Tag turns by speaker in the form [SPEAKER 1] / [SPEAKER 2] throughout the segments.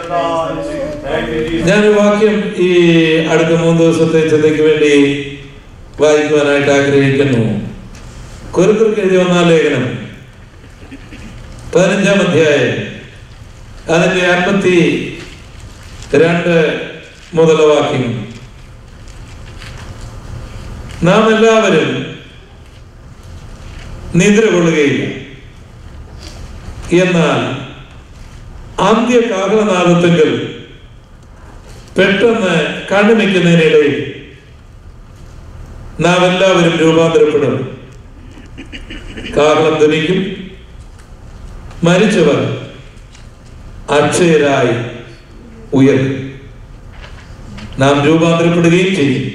[SPEAKER 1] ഞാൻ ഈ വാക്യം ഈ അടുത്ത മൂന്ന് ദിവസത്തെ ചിന്തയ്ക്ക് വേണ്ടി വായിക്കുവാനായിട്ട് ആഗ്രഹിക്കുന്നു കുരുക്കർക്ക് എഴുതി വന്ന ലേഖനം പതിനഞ്ചാം അധ്യായം അതിന്റെ അൻപത്തി രണ്ട് മുതല വാക്യം നാം എല്ലാവരും നിദ്ര കൊള്ളുകയില്ല എന്നാൽ അന്ത്യ കാഹളനാദത്തെങ്കിൽ പെട്ടെന്ന് കണ്ടുനിൽക്കുന്നതിനിടയിൽ നാം എല്ലാവരും രൂപാന്തരപ്പെടും കാഹളം ധനിക്കും മരിച്ചവർ അക്ഷയരായി ഉയരും നാം രൂപാന്തരപ്പെടുകയും ചെയ്യും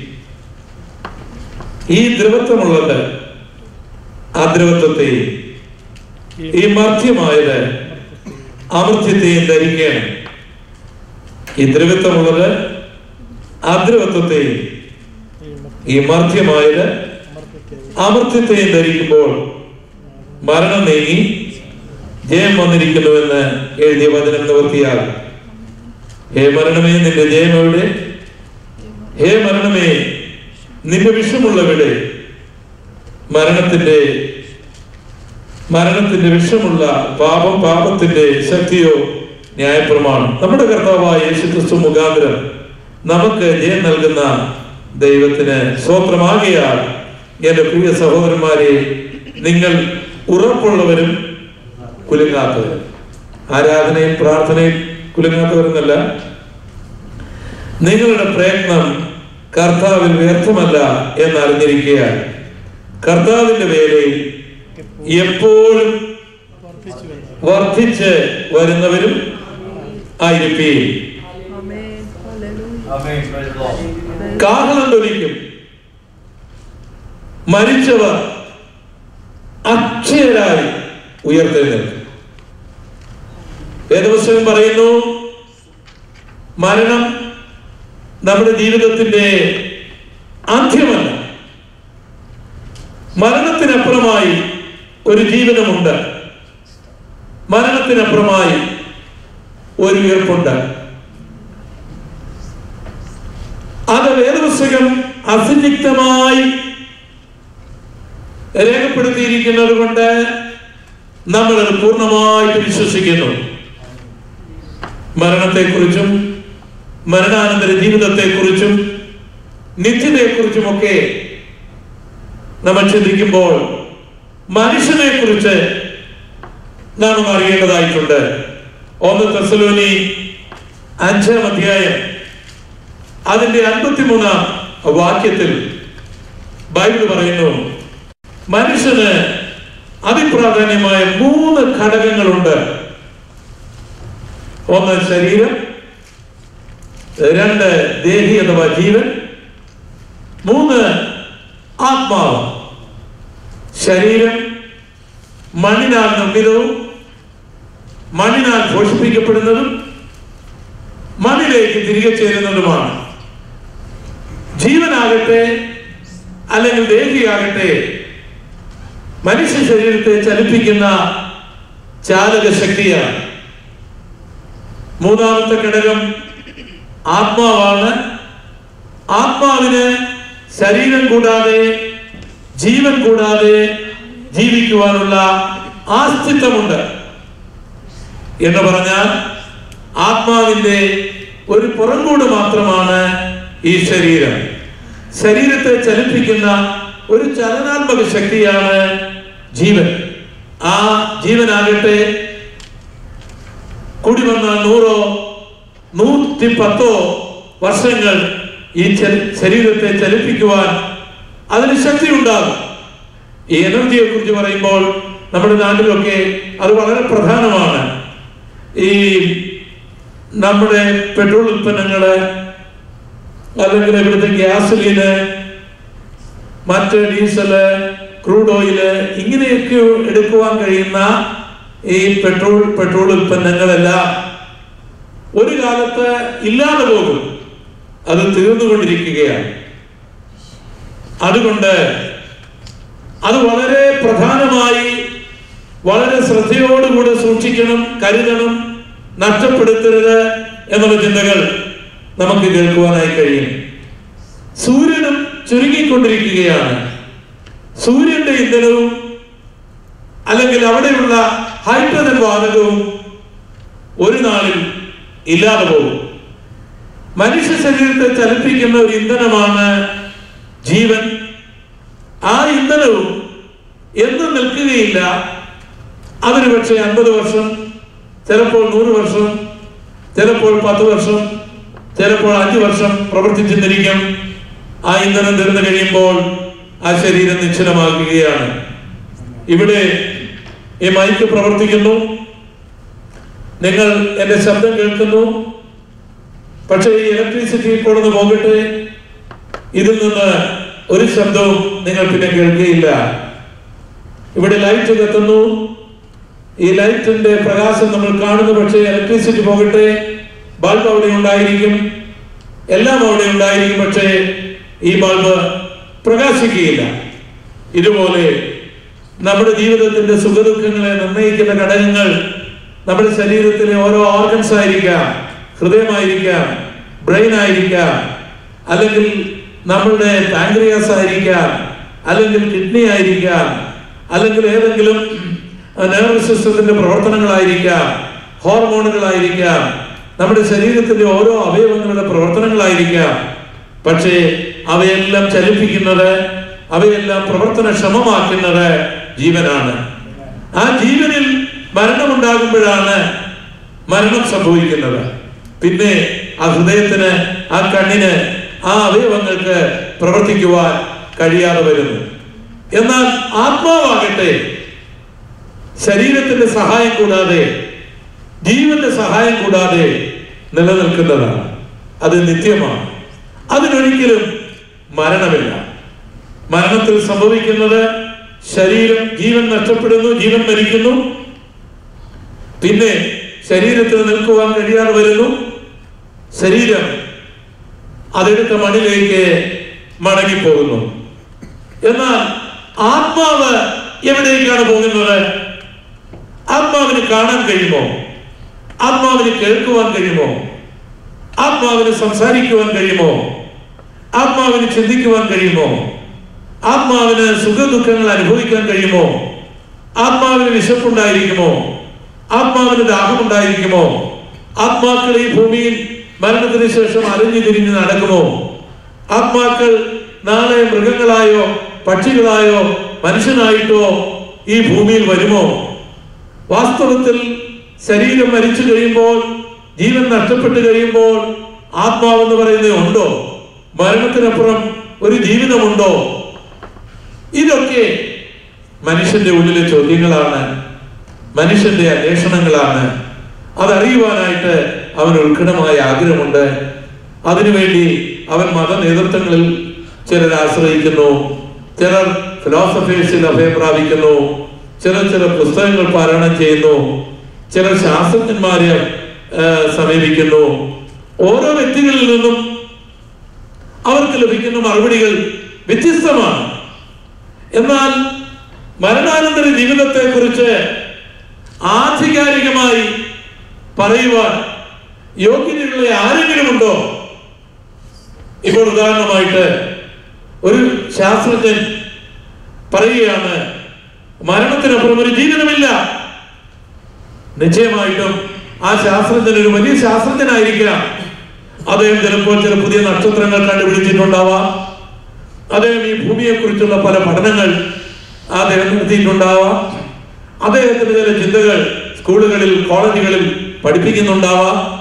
[SPEAKER 1] ഈ ദ്രവത്വമുള്ളത് അദ്രവത്വത്തെയും ഈ മധ്യമായത് അമർത്യത്തെയും ധരിക്കണം ഈ ദ്രവത്വമുള്ളത് അദ്രവത്വത്തെയും ഈ മധ്യമായത് അമർത്യത്തെയും ധരിക്കുമ്പോൾ മരണം നീങ്ങി ജയം വന്നിരിക്കുന്നുവെന്ന് എഴുതിയ വചനം നിവർത്തിയാകും ഹേ മരണമേ നിന്റെ ജയം എവിടെ ഹേ മരണമേ നിന്റെ വിഷമുള്ളവിടെ മരണത്തിന്റെ മരണത്തിന്റെ വിഷമുള്ള പാപം പാപത്തിന്റെ ശക്തിയോ ന്യായപ്രമാണം നമ്മുടെ കർത്താവായ യേശു ക്രിസ്തു മുഖാന്തരം നമുക്ക് ജയം നൽകുന്ന ദൈവത്തിന് സ്വത്രമാകിയാൽ എന്റെ പ്രിയ സഹോദരന്മാരെ നിങ്ങൾ ഉറപ്പുള്ളവരും കുലുങ്ങാത്തവരും ആരാധനയും പ്രാർത്ഥനയും കുലുങ്ങാത്തവരെന്നല്ല നിങ്ങളുടെ പ്രയത്നം കർത്താവിൽ വ്യർത്ഥമല്ല എന്നറിഞ്ഞിരിക്കുക കർത്താവിന്റെ വേലയിൽ എപ്പോഴും വർദ്ധിച്ച് വരുന്നവരും ആയിരിക്കും കാഹളം തൊലിക്കും മരിച്ചവർ അക്ഷയരായി ഉയർത്തെഴുന്നേൽക്കും വേദപുസ്തകം പറയുന്നു മരണം നമ്മുടെ ജീവിതത്തിന്റെ അന്ത്യമല്ല മരണത്തിനപ്പുറമായി ഒരു ജീവനമുണ്ട് മരണത്തിനപ്പുറമായി ഒരു ഉയർപ്പുണ്ട് അത് വേദപുസ്തകം അസന്നിഗ്ധമായി രേഖപ്പെടുത്തിയിരിക്കുന്നത് കൊണ്ട് നമ്മൾ അത് പൂർണ്ണമായിട്ട് വിശ്വസിക്കുന്നു മരണത്തെക്കുറിച്ചും മരണാനന്തര ജീവിതത്തെക്കുറിച്ചും നിത്യതയെക്കുറിച്ചുമൊക്കെ നമ്മൾ ചിന്തിക്കുമ്പോൾ മനുഷ്യനെ കുറിച്ച് നാം ഒന്ന് അറിയേണ്ടതായിട്ടുണ്ട് ഒന്ന് തെസലോനി അഞ്ചാം അധ്യായം അതിന്റെ അൻപത്തിമൂന്നാം വാക്യത്തിൽ ബൈബിൾ പറയുന്നു മനുഷ്യന് അതിപ്രാധാന്യമായ മൂന്ന് ഘടകങ്ങളുണ്ട് ഒന്ന് ശരീരം രണ്ട് ദേഹി അഥവാ ജീവൻ മൂന്ന് ആത്മാവ് ശരീരം മണ്ണിനാൽ നിർമ്മിതവും മണ്ണിനാൽ പോഷിപ്പിക്കപ്പെടുന്നതും മണ്ണിലേക്ക് തിരികെ ചേരുന്നതുമാണ് ജീവനാകട്ടെ അല്ലെങ്കിൽ ദേഹിയാകട്ടെ മനുഷ്യ ശരീരത്തെ ചലിപ്പിക്കുന്ന ചാലക ശക്തിയാണ് മൂന്നാമത്തെ ഘടകം ആത്മാവാണ് ആത്മാവിന് ശരീരം കൂടാതെ ജീവൻ കൂടാതെ ജീവിക്കുവാനുള്ള ആസ്തിത്വമുണ്ട് എന്ന് പറഞ്ഞാൽ ആത്മാവിന്റെ ഒരു പുറംകൂട് മാത്രമാണ് ഈ ശരീരം ശരീരത്തെ ചലിപ്പിക്കുന്ന ഒരു ചലനാത്മക ശക്തിയാണ് ജീവൻ ആ ജീവനാകട്ടെ കൂടി വന്നാൽ നൂറോ നൂറ്റി പത്തോ വർഷങ്ങൾ ഈ ച- ശരീരത്തെ ചലിപ്പിക്കുവാൻ അതിന് ശക്തി ഉണ്ടാകും ഈ എനർജിയെ കുറിച്ച് പറയുമ്പോൾ നമ്മുടെ നാട്ടിലൊക്കെ അത് വളരെ പ്രധാനമാണ് ഈ നമ്മുടെ പെട്രോൾ ഉൽപ്പന്നങ്ങള് അല്ലെങ്കിൽ ഇവിടുത്തെ ഗ്യാസലിന് മറ്റ് ഡീസല് ക്രൂഡ് ഓയില് ഇങ്ങനെയൊക്കെ എടുക്കുവാൻ കഴിയുന്ന ഈ പെട്രോൾ പെട്രോൾ ഉൽപ്പന്നങ്ങളെല്ലാം ഒരു കാലത്ത് ഇല്ലാതെ പോകും അത് തീർന്നുകൊണ്ടിരിക്കുകയാണ് അതുകൊണ്ട് അത് വളരെ പ്രധാനമായി വളരെ ശ്രദ്ധയോടുകൂടെ സൂക്ഷിക്കണം കരുതണം നഷ്ടപ്പെടുത്തരുത് എന്നുള്ള ചിന്തകൾ നമുക്ക് കേൾക്കുവാനായി കഴിയും സൂര്യനും ചുരുങ്ങിക്കൊണ്ടിരിക്കുകയാണ് സൂര്യന്റെ ഇന്ധനവും അല്ലെങ്കിൽ അവിടെയുള്ള ഹൈഡ്രജൻ വാതകവും ഒരു നാളിൽ ഇല്ലാതെ പോകും മനുഷ്യ ശരീരത്തെ ചലിപ്പിക്കുന്ന ഒരു ഇന്ധനമാണ് ജീവൻ ആ ഇന്ധനവും എന്നും നിൽക്കുകയില്ല അതിന് പക്ഷേ അൻപത് വർഷം ചിലപ്പോൾ നൂറ് വർഷം ചിലപ്പോൾ പത്ത് വർഷം ചിലപ്പോൾ അഞ്ച് വർഷം പ്രവർത്തിച്ചെന്നിരിക്കും ആ ഇന്ധനം തീർന്നു കഴിയുമ്പോൾ ആ ശരീരം നിശ്ചലമാക്കുകയാണ് ഇവിടെ ഈ മൈക്ക് പ്രവർത്തിക്കുന്നു നിങ്ങൾ എന്റെ ശബ്ദം കേൾക്കുന്നു പക്ഷേ ഈ ഇലക്ട്രിസിറ്റി ഇപ്പോൾ ഒന്ന് പോകട്ടെ ഇതിൽ നിന്ന് ഒരു ശബ്ദവും നിങ്ങൾ പിന്നെ കേൾക്കുകയില്ല ഇവിടെ ലൈറ്റ് കത്തുന്നു ഈ ലൈറ്റിന്റെ പ്രകാശം നമ്മൾ കാണുന്നു പക്ഷേ ഇലക്ട്രിസിറ്റി പോകട്ടെ ബൾബ് അവിടെ ഉണ്ടായിരിക്കും എല്ലാം അവിടെ ഉണ്ടായിരിക്കും പക്ഷേ ഈ ബൾബ് പ്രകാശിക്കുകയില്ല ഇതുപോലെ നമ്മുടെ ജീവിതത്തിന്റെ സുഖദുഃഖങ്ങളെ നിർണ്ണയിക്കുന്ന ഘടകങ്ങൾ നമ്മുടെ ശരീരത്തിലെ ഓരോ ഓർഗൻസ് ആയിരിക്കാം ഹൃദയമായിരിക്കാം ബ്രെയിൻ ആയിരിക്കാം അല്ലെങ്കിൽ നമ്മളുടെ പാങ്ക്രിയാസ് ആയിരിക്കാം അല്ലെങ്കിൽ കിഡ്നി ആയിരിക്കാം അല്ലെങ്കിൽ ഏതെങ്കിലും നെർവ് സിസ്റ്റത്തിന്റെ പ്രവർത്തനങ്ങളായിരിക്കാം ഹോർമോണുകളായിരിക്കാം നമ്മുടെ ശരീരത്തിന്റെ ഓരോ അവയവങ്ങളുടെ പ്രവർത്തനങ്ങളായിരിക്കാം പക്ഷേ അവയെല്ലാം ചലിപ്പിക്കുന്നത് അവയെല്ലാം പ്രവർത്തനക്ഷമമാക്കുന്നത് ജീവനാണ് ആ ജീവനിൽ മരണമുണ്ടാകുമ്പോഴാണ് മരണം സംഭവിക്കുന്നത് പിന്നെ ആ ഹൃദയത്തിന് ആ കണ്ണിന് ആ അവയവങ്ങൾക്ക് പ്രവർത്തിക്കുവാൻ കഴിയാതെ വരുന്നു എന്നാൽ ആത്മാവാകട്ടെ ശരീരത്തിന്റെ സഹായം കൂടാതെ ജീവന്റെ സഹായം കൂടാതെ നിലനിൽക്കുന്നതാണ് അത് നിത്യമാണ് അതിനൊരിക്കലും മരണമില്ല മരണത്തിൽ സംഭവിക്കുന്നത് ശരീരം ജീവൻ നഷ്ടപ്പെടുന്നു ജീവൻ മരിക്കുന്നു പിന്നെ ശരീരത്തിൽ നിൽക്കുവാൻ കഴിയാതെ വരുന്നു ശരീരം അതെടുത്ത മണ്ണിലേക്ക് മടങ്ങിപ്പോകുന്നു എന്നാൽ ആത്മാവ് എവിടേക്കാണ് പോകുന്നത് ആത്മാവിന് കാണാൻ കഴിയുമോ ആത്മാവിന് കേൾക്കുവാൻ കഴിയുമോ ആത്മാവിന് സംസാരിക്കുവാൻ കഴിയുമോ ആത്മാവിന് ചിന്തിക്കുവാൻ കഴിയുമോ ആത്മാവിന് സുഖദുഃഖങ്ങൾ അനുഭവിക്കാൻ കഴിയുമോ ആത്മാവിന് വിശപ്പുണ്ടായിരിക്കുമോ ആത്മാവിന് ദാഹമുണ്ടായിരിക്കുമോ ആത്മാക്കൾ ഈ ഭൂമിയിൽ മരണത്തിന് ശേഷം അലിഞ്ഞു തിരിഞ്ഞ് നടക്കുമോ ആത്മാക്കൾ നാളെ മൃഗങ്ങളായോ പക്ഷികളായോ മനുഷ്യനായിട്ടോ ഈ ഭൂമിയിൽ വരുമോ വാസ്തവത്തിൽ ശരീരം മരിച്ചു കഴിയുമ്പോൾ ജീവൻ നഷ്ടപ്പെട്ടു കഴിയുമ്പോൾ ആത്മാവെന്ന് പറയുന്നത് ഉണ്ടോ മരണത്തിനപ്പുറം ഒരു ജീവിതമുണ്ടോ ഇതൊക്കെ മനുഷ്യന്റെ ഉള്ളിലെ ചോദ്യങ്ങളാണ് മനുഷ്യന്റെ അന്വേഷണങ്ങളാണ് അതറിയുവാനായിട്ട് അവന് ഉത്കടമായ ആഗ്രഹമുണ്ട് അതിനുവേണ്ടി അവൻ മത നേതൃത്വങ്ങളിൽ ചിലർ ആശ്രയിക്കുന്നു ചിലർ ഫിലോസഫേഴ്സിൽ അഭയം പ്രാപിക്കുന്നു ചിലർ ചില പുസ്തകങ്ങൾ പാരായണം ചെയ്യുന്നു ചിലർ ശാസ്ത്രജ്ഞന്മാരെ ആ, സമീപിക്കുന്നു ഓരോ വ്യക്തികളിൽ നിന്നും അവർക്ക് ലഭിക്കുന്ന മറുപടികൾ വ്യത്യസ്തമാണ് എന്നാൽ മരണാനന്തര ജീവിതത്തെ കുറിച്ച് ആധികാരികമായി പറയുവാൻ യോഗ്യതയുള്ള ആരെങ്കിലും ഉണ്ടോ ഇപ്പോൾ ഉദാഹരണമായിട്ട് ഒരു ശാസ്ത്രജ്ഞൻ പറയുകയാണ് മരണത്തിനപ്പുറം ഒരു ജീവിതമില്ല നിശ്ചയമായിട്ടും ആ ശാസ്ത്രജ്ഞൻ ഒരു വലിയ ശാസ്ത്രജ്ഞനായിരിക്കാം അദ്ദേഹം ചിലപ്പോൾ ചില പുതിയ നക്ഷത്രങ്ങൾ കണ്ടുപിടിച്ചിട്ടുണ്ടാവാം അദ്ദേഹം ഈ ഭൂമിയെ കുറിച്ചുള്ള പല പഠനങ്ങൾ അദ്ദേഹം നടത്തിയിട്ടുണ്ടാവാം അദ്ദേഹത്തിന് ചില ചിന്തകൾ സ്കൂളുകളിൽ കോളേജുകളിൽ പഠിപ്പിക്കുന്നുണ്ടാവാം